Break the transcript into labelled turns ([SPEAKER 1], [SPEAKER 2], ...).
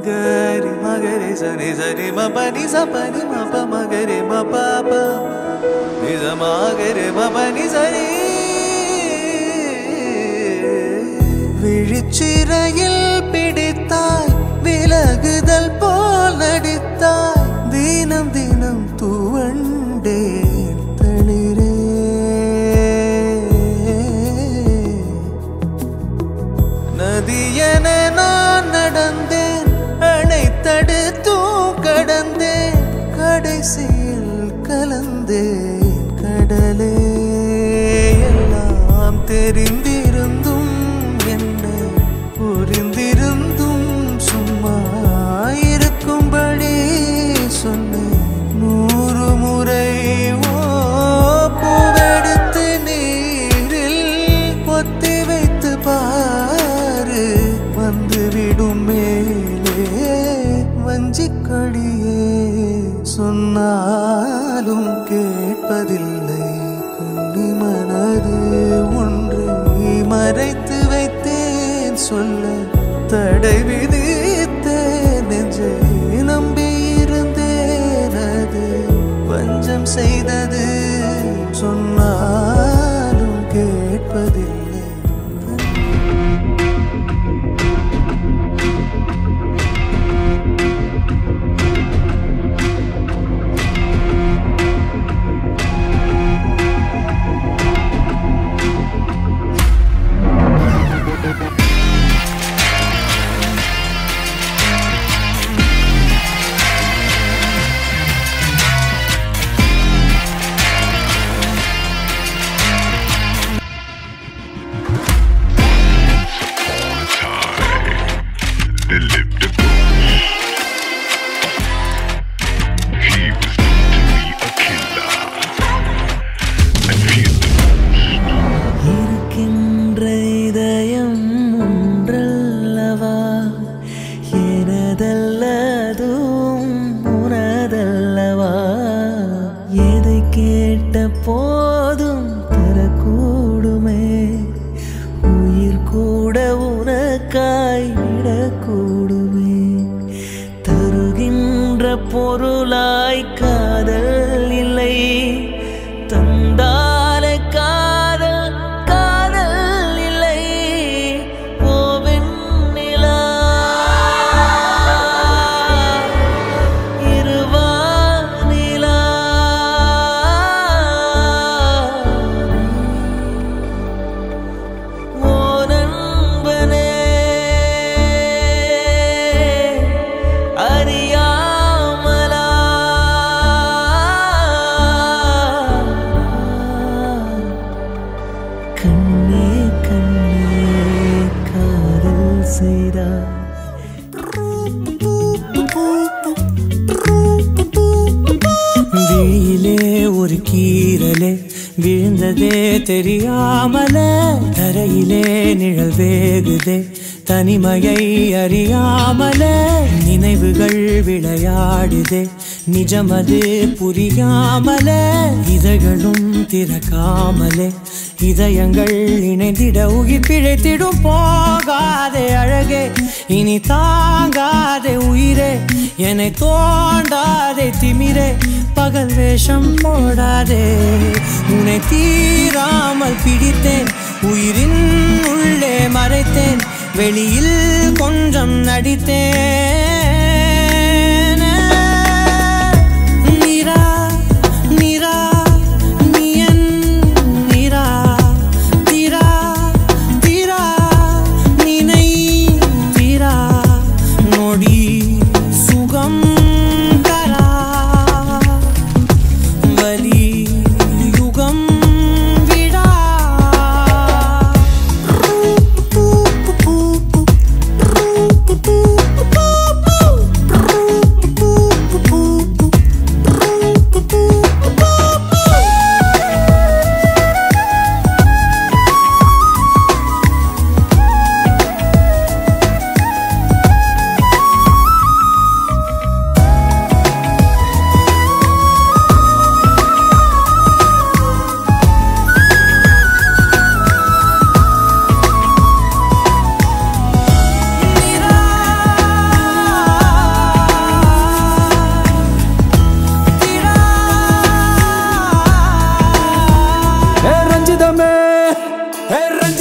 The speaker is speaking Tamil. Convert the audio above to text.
[SPEAKER 1] மகரி மகரி சனி சரி மபனி சபனி மப மகரி மபாப நிஜ மகரி மபனி சரி விழிச்சிறையில் பிடித்தாய் விலகுதல் போல் நடித்தாய் தினம் தினம் துவண்டேன் தளிரே நதியென நான் நடந்தேன் அணைத்தடுத்தும் கடந்தேன் கடைசியில் கலந்தேன் கடலே எல்லாம் தெரிந்திருந்தும் என்ன புரிந்திருந்தும் சும்மா இருக்கும்படி சொன்னேன் நூறு முறை ஓ பூவெடுத்து நீரில் பொத்தி வைத்து பாரு வந்துவிடும் மேலே வஞ்சிக்கொடியே சொன்னாலும் கேட்பதில்லை கண்ணி மனது ஒன்றை மறைத்து வைத்தேன் சொல்ல தடை விதித்தேன் நெஞ்சை நம்பியிருந்தேன் அது வஞ்சம் செய்தது சொன்னாலும் கேட்பதில்லை
[SPEAKER 2] There lived a ghost. He was known to be a killer and feared the most.
[SPEAKER 3] இருக்கின்ற இதயம் ஒன்றல்லவா எனதல்லதும் உனதல்லவா எதை கேட்ட போதும் தரக்கூடுமே உயிர் கூட உனக்காய் விடக்கூடுமே தருகின்ற பொருளாய் காதல் இல்லை தந்தால காதல் காதல் இல்லை ஓவென் நிலா இருவானிலா ஓ நண்பனே அறியாமலா கண்ணே கண்ணே காதல் செய்தார் விழியிலே ஒரு கீரலே விழுந்ததே தெரியாமல தரையிலே நிழல் வேகுதே தனிமையை அறியாமல நினைவுகள் விளையாடுதே நிஜமது புரியாமல இதழ்களும் திறக்காமலே இதயங்கள் இணைந்திட உயிர் பிழைத்திடும் போகாதே அழகே இனி தாங்காதே உயிரே என்னை தோண்டாதே திமிரே பகல் வேஷம் போடாதே உன்னை தீராமல் பிடித்தேன் உயிரின் உள்ளே மறைத்தேன் வெளியில் கொஞ்சம் நடித்தேன் நிரா நிரா நீயன் நிரா திரா திரா நினை திரா நொடி சுகம் தரா வலி யுகம் விடா ஹே, ரன்